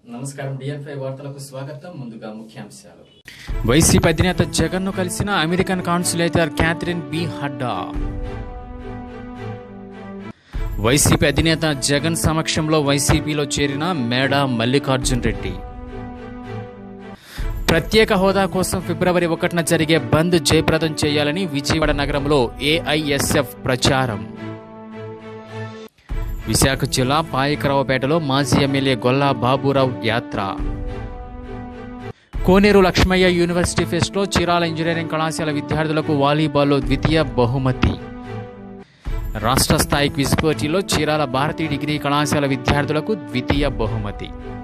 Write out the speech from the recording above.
నమస్కారం డిఎన్ ఫైవ్ వార్తలకు స్వాగతం ముందుగా ముఖ్యాంశాలు వైసీపీ అధినేత జగన్ను కలిసిన American consulate Catherine B Hadda YCP అధినేత జగన్ సమక్షంలో వైసీపీలో చేరిన మేడా మల్లికార్జున్ రెడ్డి ప్రత్యేక హోదా కోసం ఫిబ్రవరి ఒకటిన జరిగే బంద్ జయప్రదం చేయాలని విజయవాడ నగరంలో ఏఐఎస్ఎఫ్ ప్రచారం విశాఖ జిల్లా పాయకరావుపేటలో మాజీ ఎమ్మెల్యే గొల్లా బాబురావు యాత్ర కోనేరు లక్ష్మయ్య యూనివర్సిటీ ఫెస్ట్లో చీరాల ఇంజనీరింగ్ కళాశాల విద్యార్థులకు వాలీబాల్లో ద్వితీయ బహుమతి రాష్ట్ర స్థాయి క్విజ్ పోటీలో చీరాల భారతీయ డిగ్రీ కళాశాల విద్యార్థులకు ద్వితీయ బహుమతి